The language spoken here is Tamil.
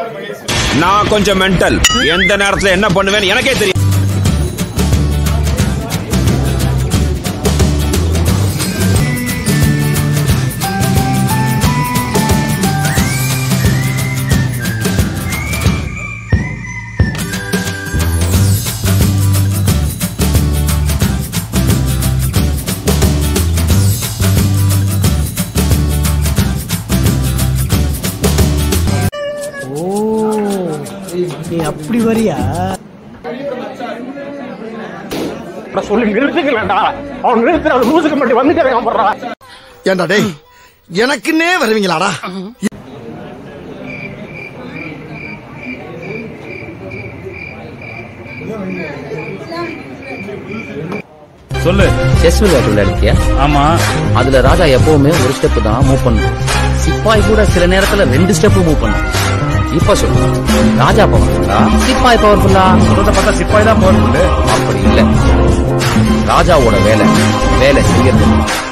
நான் கொஞ்சம் மென்டல் எந்த நேரத்துல என்ன பண்ணுவேன்னு எனக்கே தெரியும் நீ அப்படி வரியா சொல்லி நிறுத்துக்கலடா அவன் நிறுத்துற அவன் லூசுக்கு மட்டும் வந்துட்டு போடுறா ஏண்டா டேய் எனக்குன்னே வருவீங்களாடா சொல்லு செஸ் விளையாட்டு விளையாடியா ஆமா அதுல ராஜா எப்பவுமே ஒரு ஸ்டெப் தான் மூவ் பண்ணும் சிப்பாய் கூட சில நேரத்துல ரெண்டு ஸ்டெப் மூவ் பண்ணும் இப்ப சொல்லு ராஜா பவர்ஃபுல்லா சிப்பாய் பவர்ஃபுல்லா சொல்றத பார்த்தா சிப்பாய் தான் போறது அப்படி இல்ல ராஜாவோட வேலை வேலை செய்யறது